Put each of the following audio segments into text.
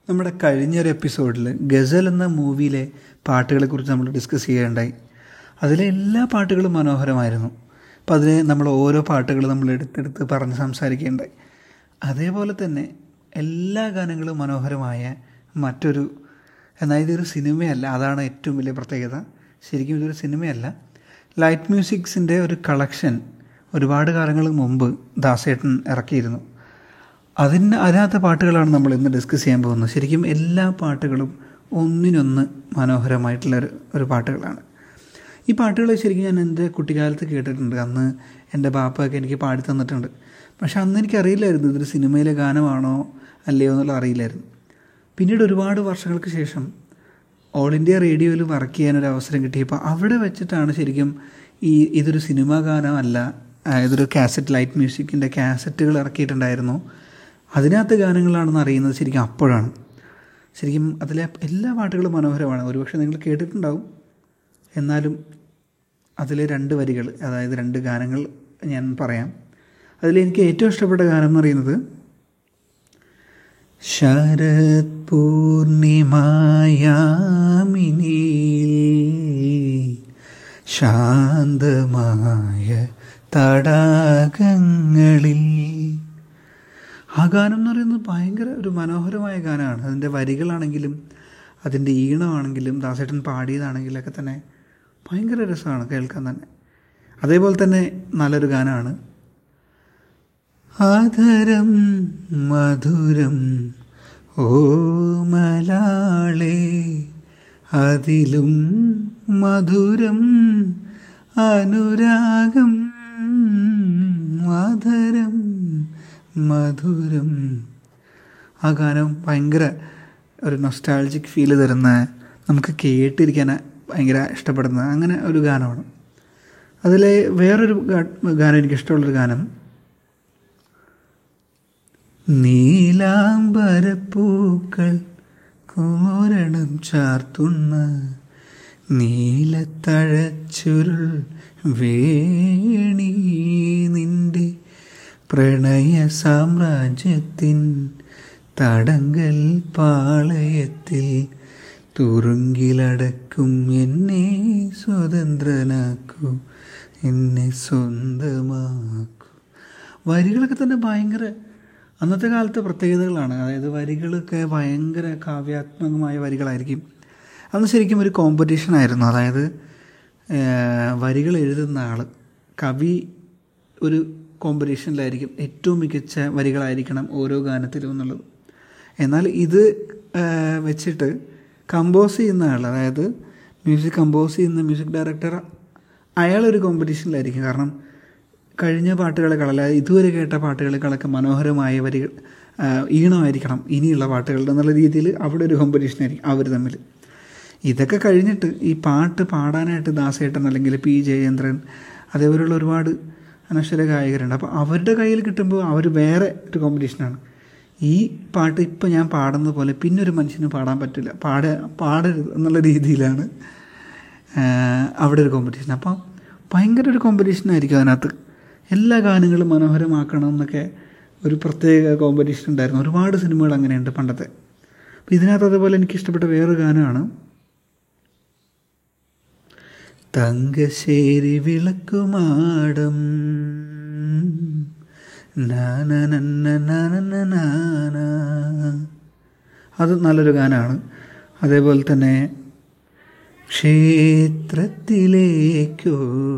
നമ്മുടെ കഴിഞ്ഞൊരു എപ്പിസോഡിൽ ഗസൽ എന്ന മൂവിയിലെ പാട്ടുകളെക്കുറിച്ച് നമ്മൾ ഡിസ്കസ് ചെയ്യുകയുണ്ടായി അതിലെ എല്ലാ പാട്ടുകളും മനോഹരമായിരുന്നു അപ്പം അതിൽ നമ്മൾ ഓരോ പാട്ടുകൾ നമ്മൾ എടുത്തെടുത്ത് പറഞ്ഞ് സംസാരിക്കുകയുണ്ടായി അതേപോലെ തന്നെ എല്ലാ ഗാനങ്ങളും മനോഹരമായ മറ്റൊരു എന്നാൽ ഇതൊരു സിനിമയല്ല അതാണ് ഏറ്റവും വലിയ പ്രത്യേകത ശരിക്കും ഇതൊരു സിനിമയല്ല ലൈറ്റ് മ്യൂസിക്സിൻ്റെ ഒരു കളക്ഷൻ ഒരുപാട് കാലങ്ങൾക്ക് മുമ്പ് ദാസേട്ടൻ ഇറക്കിയിരുന്നു അതിന് അതിനകത്തെ പാട്ടുകളാണ് നമ്മൾ ഇന്ന് ഡിസ്കസ് ചെയ്യാൻ പോകുന്നത് ശരിക്കും എല്ലാ പാട്ടുകളും ഒന്നിനൊന്ന് മനോഹരമായിട്ടുള്ള ഒരു ഒരു പാട്ടുകളാണ് ഈ പാട്ടുകൾ ശരിക്കും ഞാൻ എൻ്റെ കുട്ടിക്കാലത്ത് കേട്ടിട്ടുണ്ട് അന്ന് എൻ്റെ ബാപ്പയൊക്കെ എനിക്ക് പാടി തന്നിട്ടുണ്ട് പക്ഷെ അന്ന് എനിക്കറിയില്ലായിരുന്നു ഇതൊരു സിനിമയിലെ ഗാനമാണോ അല്ലയോ എന്നുള്ളത് അറിയില്ലായിരുന്നു പിന്നീട് ഒരുപാട് വർഷങ്ങൾക്ക് ശേഷം ഓൾ ഇന്ത്യ റേഡിയോയിൽ വർക്ക് ചെയ്യാനൊരു അവസരം കിട്ടിയപ്പോൾ അവിടെ വെച്ചിട്ടാണ് ശരിക്കും ഈ ഇതൊരു സിനിമാ ഗാനമല്ല ഇതൊരു കാസറ്റ് ലൈറ്റ് മ്യൂസിക്കിൻ്റെ കാസറ്റുകൾ ഇറക്കിയിട്ടുണ്ടായിരുന്നു അതിനകത്ത് ഗാനങ്ങളാണെന്ന് അറിയുന്നത് ശരിക്കും അപ്പോഴാണ് ശരിക്കും അതിലെ എല്ലാ പാട്ടുകളും മനോഹരമാണ് ഒരുപക്ഷെ നിങ്ങൾ കേട്ടിട്ടുണ്ടാവും എന്നാലും അതിലെ രണ്ട് വരികൾ അതായത് രണ്ട് ഗാനങ്ങൾ ഞാൻ പറയാം അതിലെനിക്ക് ഏറ്റവും ഇഷ്ടപ്പെട്ട ഗാനം എന്ന് പറയുന്നത് ശരത് പൂർണിമായാമിനിയിൽ ശാന്തമായ തടാകങ്ങളിൽ ആ ഗാനം എന്ന് പറയുന്നത് ഭയങ്കര ഒരു മനോഹരമായ ഗാനമാണ് അതിൻ്റെ വരികളാണെങ്കിലും അതിൻ്റെ ഈണമാണെങ്കിലും ദാസേട്ടൻ പാടിയതാണെങ്കിലൊക്കെ തന്നെ ഭയങ്കര രസമാണ് കേൾക്കാൻ തന്നെ അതേപോലെ തന്നെ നല്ലൊരു ഗാനമാണ് ആധരം മധുരം ഓ മലാളെ അതിലും മധുരം അനുരാഗം ആധരം മധുരം ആ ഗാനം ഭയങ്കര ഒരു നൊസ്റ്റാൾജിക് ഫീൽ തരുന്ന നമുക്ക് കേട്ടിരിക്കാൻ ഭയങ്കര ഇഷ്ടപ്പെടുന്ന അങ്ങനെ ഒരു ഗാനമാണ് അതിലെ വേറൊരു ഗാനം എനിക്കിഷ്ടമുള്ളൊരു ഗാനം നീലാംബരപ്പൂക്കൾ കോരണം ചാർത്തുന്ന നീലത്തഴച്ചുരുൾ വേണി നിന്റെ പ്രണയ സാമ്രാജ്യത്തിൻ തടങ്കൽ പാളയത്തിൽ തുറുങ്കിലടക്കും എന്നെ സ്വതന്ത്രനാക്കൂ എന്നെ സ്വന്തമാക്കൂ വരികളൊക്കെ തന്നെ ഭയങ്കര അന്നത്തെ കാലത്തെ പ്രത്യേകതകളാണ് അതായത് വരികളൊക്കെ ഭയങ്കര കാവ്യാത്മകമായ വരികളായിരിക്കും അന്ന് ശരിക്കും ഒരു കോമ്പറ്റീഷൻ ആയിരുന്നു അതായത് വരികൾ എഴുതുന്ന ആൾ കവി ഒരു കോമ്പറ്റീഷനിലായിരിക്കും ഏറ്റവും മികച്ച വരികളായിരിക്കണം ഓരോ ഗാനത്തിലും എന്നുള്ളത് എന്നാൽ ഇത് വെച്ചിട്ട് കമ്പോസ് ചെയ്യുന്ന ആൾ അതായത് മ്യൂസിക് കമ്പോസ് ചെയ്യുന്ന മ്യൂസിക് ഡയറക്ടർ അയാളൊരു കോമ്പറ്റീഷനിലായിരിക്കും കാരണം കഴിഞ്ഞ പാട്ടുകളെക്കാൾ ഇതുവരെ കേട്ട പാട്ടുകളെക്കാളൊക്കെ മനോഹരമായ വരികൾ ഈണമായിരിക്കണം ഇനിയുള്ള പാട്ടുകൾ എന്നുള്ള രീതിയിൽ അവിടെ ഒരു കോമ്പറ്റീഷൻ ആയിരിക്കും അവർ തമ്മിൽ ഇതൊക്കെ കഴിഞ്ഞിട്ട് ഈ പാട്ട് പാടാനായിട്ട് ദാസേട്ടൻ അല്ലെങ്കിൽ പി ജയേന്ദ്രൻ അതേപോലെയുള്ള ഒരുപാട് അനശ്വര ഗായകരുണ്ട് അപ്പോൾ അവരുടെ കയ്യിൽ കിട്ടുമ്പോൾ അവർ വേറെ ഒരു കോമ്പറ്റീഷനാണ് ഈ പാട്ട് ഇപ്പം ഞാൻ പാടുന്ന പോലെ പിന്നെ ഒരു മനുഷ്യന് പാടാൻ പറ്റില്ല പാട പാടരുത് എന്നുള്ള രീതിയിലാണ് അവിടെ ഒരു കോമ്പറ്റീഷൻ അപ്പോൾ ഭയങ്കര ഒരു കോമ്പറ്റീഷൻ ആയിരിക്കും അതിനകത്ത് എല്ലാ ഗാനങ്ങളും മനോഹരമാക്കണം എന്നൊക്കെ ഒരു പ്രത്യേക കോമ്പറ്റീഷൻ ഉണ്ടായിരുന്നു ഒരുപാട് സിനിമകൾ അങ്ങനെയുണ്ട് പണ്ടത്തെ അപ്പോൾ ഇതിനകത്ത് അതുപോലെ എനിക്ക് ഇഷ്ടപ്പെട്ട വേറൊരു ഗാനമാണ് തങ്കശ്ശേരി വിളക്കുമാടം അത് നല്ലൊരു ഗാനമാണ് അതേപോലെ തന്നെ ക്ഷേത്രത്തിലേക്കോ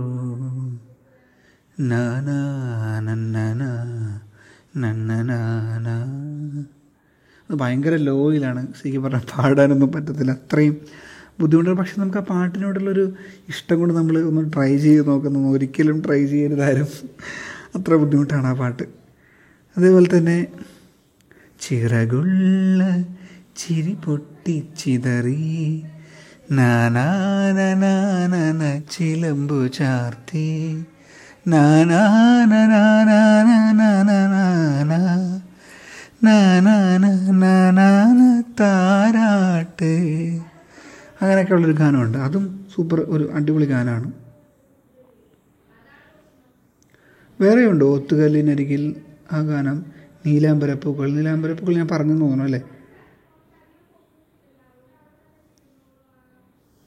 അത് ഭയങ്കര ലോയിലാണ് ശരിക്കും പറഞ്ഞാൽ പാടാനൊന്നും പറ്റത്തില്ല അത്രയും ബുദ്ധിമുട്ടാണ് പക്ഷെ നമുക്ക് ആ പാട്ടിനോടുള്ളൊരു ഇഷ്ടം കൊണ്ട് നമ്മൾ ഒന്ന് ട്രൈ ചെയ്ത് നോക്കുന്നു ഒരിക്കലും ട്രൈ ചെയ്യരുതാരും അത്ര ബുദ്ധിമുട്ടാണ് ആ പാട്ട് അതേപോലെ തന്നെ ചിറകുള്ള ചിരി പൊട്ടിച്ചിതറി നാനാന ചിലമ്പു ചാർത്തി താരാട്ട് അങ്ങനെയൊക്കെ ഉള്ളൊരു ഗാനമുണ്ട് അതും സൂപ്പർ ഒരു അടിപൊളി ഗാനമാണ് വേറെയുണ്ട് ഒത്തുകല്ലിനരികിൽ ആ ഗാനം നീലാംബരപ്പൂക്കൾ നീലാംബരപ്പൂക്കൾ ഞാൻ പറഞ്ഞു തോന്നുന്നു അല്ലേ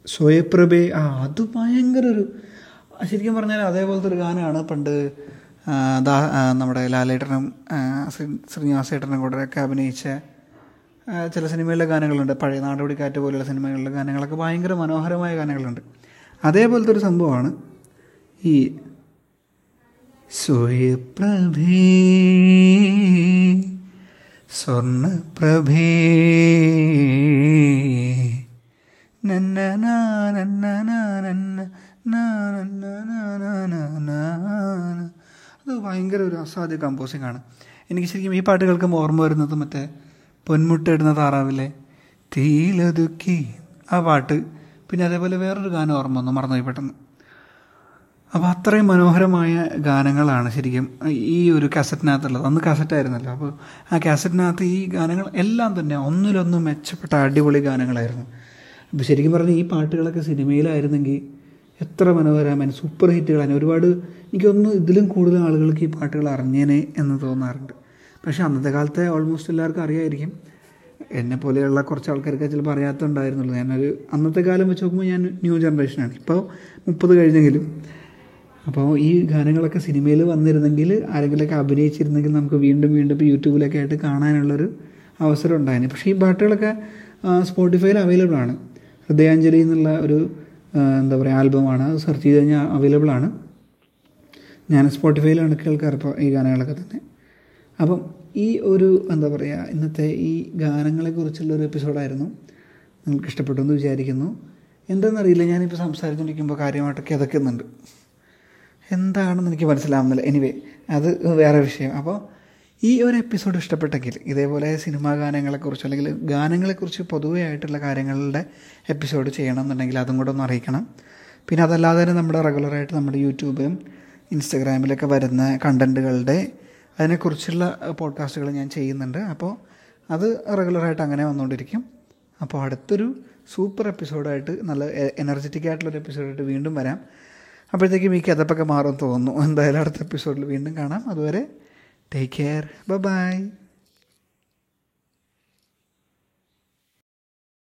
സ്വയപ്രഭേ ആ അത് ഭയങ്കര ഒരു ശരിക്കും പറഞ്ഞാൽ അതേപോലത്തെ ഒരു ഗാനമാണ് പണ്ട് ആ, ദാ ആ, നമ്മുടെ ലാലേട്ടനും ആ, ശ്രീ- ശ്രീനിവാസേട്ടനും കൂടെ ഒക്കെ അഭിനയിച്ച ആ, ചില സിനിമയിലെ ഗാനങ്ങളുണ്ട് പഴയ നാടോടി കാറ്റ് പോലെയുള്ള സിനിമകളിലെ ഗാനങ്ങളൊക്കെ ഭയങ്കര മനോഹരമായ ഗാനങ്ങളുണ്ട് അതേപോലത്തെ ഒരു സംഭവമാണ് ഈ സ്വയപ്രഭേ സ്വർണപ്രഭേ നന്ന നാ നന്ന നാ നന്ന നാ നന്ന നാ നാ നാ നാ നാ. അത് ഭയങ്കര ഒരു അസാധ്യ കമ്പോസിംഗ് ആണ് എനിക്ക് ശരിക്കും ഈ പാട്ട് കേൾക്കുമ്പോൾ ഓർമ്മ വരുന്നത് മറ്റേ പൊന്മുട്ടയിടുന്ന താറാവിലെ തീലൊതുക്കി ആ പാട്ട് പിന്നെ അതേപോലെ വേറൊരു ഗാനം ഓർമ്മ വന്നു മറന്നുപോയി പെട്ടെന്ന് അപ്പോൾ അത്രയും മനോഹരമായ ഗാനങ്ങളാണ് ശരിക്കും ഈ ഒരു കാസറ്റിനകത്തുള്ളത് അന്ന് കാസറ്റായിരുന്നല്ലോ അപ്പോൾ ആ കാസറ്റിനകത്ത് ഈ ഗാനങ്ങൾ എല്ലാം തന്നെ ഒന്നിലൊന്നും മെച്ചപ്പെട്ട അടിപൊളി ഗാനങ്ങളായിരുന്നു അപ്പോൾ ശരിക്കും പറഞ്ഞാൽ ഈ പാട്ടുകളൊക്കെ സിനിമയിലായിരുന്നെങ്കിൽ എത്ര മനോഹരമായ സൂപ്പർ ഹിറ്റുകളാണ് ഒരുപാട് എനിക്കൊന്ന് ഇതിലും കൂടുതൽ ആളുകൾക്ക് ഈ പാട്ടുകൾ അറിഞ്ഞേനെ എന്ന് തോന്നാറുണ്ട് പക്ഷേ അന്നത്തെ കാലത്തെ ഓൾമോസ്റ്റ് എല്ലാവർക്കും അറിയായിരിക്കും എന്നെ പോലെയുള്ള കുറച്ച് ആൾക്കാർക്ക് ചിലപ്പോൾ അറിയാത്തതുണ്ടായിരുന്നുള്ളൂ ഞാനൊരു അന്നത്തെ കാലം വെച്ച് നോക്കുമ്പോൾ ഞാൻ ന്യൂ ജനറേഷനാണ് ഇപ്പോൾ മുപ്പത് കഴിഞ്ഞെങ്കിലും അപ്പോൾ ഈ ഗാനങ്ങളൊക്കെ സിനിമയിൽ വന്നിരുന്നെങ്കിൽ ആരെങ്കിലുമൊക്കെ അഭിനയിച്ചിരുന്നെങ്കിൽ നമുക്ക് വീണ്ടും വീണ്ടും ഇപ്പോൾ യൂട്യൂബിലൊക്കെ ആയിട്ട് കാണാനുള്ളൊരു അവസരം ഉണ്ടായിരുന്നു പക്ഷേ ഈ പാട്ടുകളൊക്കെ സ്പോട്ടിഫൈയിൽ അവൈലബിൾ ആണ് ഹൃദയാഞ്ജലി എന്നുള്ള ഒരു ആ, എന്താ പറയുക ആൽബമാണ് അത് സെർച്ച് ചെയ്ത് കഴിഞ്ഞാൽ അവൈലബിൾ ആണ് ഞാൻ സ്പോട്ടിഫൈയിലാണ് കേൾക്കാറ് ഇപ്പോൾ ഈ ഗാനങ്ങളൊക്കെ തന്നെ അപ്പം ഈ ഒരു എന്താ പറയുക ഇന്നത്തെ ഈ ഗാനങ്ങളെക്കുറിച്ചുള്ള ഒരു എപ്പിസോഡായിരുന്നു നിങ്ങൾക്ക് ഇഷ്ടപ്പെട്ടു എന്ന് വിചാരിക്കുന്നു എന്താണെന്നറിയില്ല ഞാനിപ്പോൾ സംസാരിച്ചുകൊണ്ടിരിക്കുമ്പോൾ കാര്യമായിട്ട് കിതക്കുന്നുണ്ട് എന്താണെന്ന് എനിക്ക് മനസ്സിലാവുന്നില്ല എനിവേ അത് വേറെ വിഷയം അപ്പോൾ ഈ ഒരു എപ്പിസോഡ് ഇഷ്ടപ്പെട്ടെങ്കിൽ ഇതേപോലെ സിനിമാ ഗാനങ്ങളെക്കുറിച്ച് അല്ലെങ്കിൽ ഗാനങ്ങളെക്കുറിച്ച് പൊതുവെ ആയിട്ടുള്ള കാര്യങ്ങളുടെ എപ്പിസോഡ് ചെയ്യണം എന്നുണ്ടെങ്കിൽ അതും കൂടെ ഒന്ന് അറിയിക്കണം പിന്നെ അതല്ലാതെ തന്നെ നമ്മുടെ റെഗുലറായിട്ട് നമ്മുടെ യൂട്യൂബിലും ഇൻസ്റ്റഗ്രാമിലൊക്കെ വരുന്ന കണ്ടൻറ്റുകളുടെ അതിനെക്കുറിച്ചുള്ള പോഡ്കാസ്റ്റുകൾ ഞാൻ ചെയ്യുന്നുണ്ട് അപ്പോൾ അത് റെഗുലറായിട്ട് അങ്ങനെ വന്നുകൊണ്ടിരിക്കും അപ്പോൾ അടുത്തൊരു സൂപ്പർ എപ്പിസോഡായിട്ട് നല്ല എനർജറ്റിക് ആയിട്ടുള്ളൊരു എപ്പിസോഡായിട്ട് വീണ്ടും വരാം അപ്പോഴത്തേക്കും ഈ കിതപ്പൊക്കെ മാറും തോന്നുന്നു എന്തായാലും അടുത്ത എപ്പിസോഡിൽ വീണ്ടും കാണാം അതുവരെ ടേക്ക് കെയർ ബൈ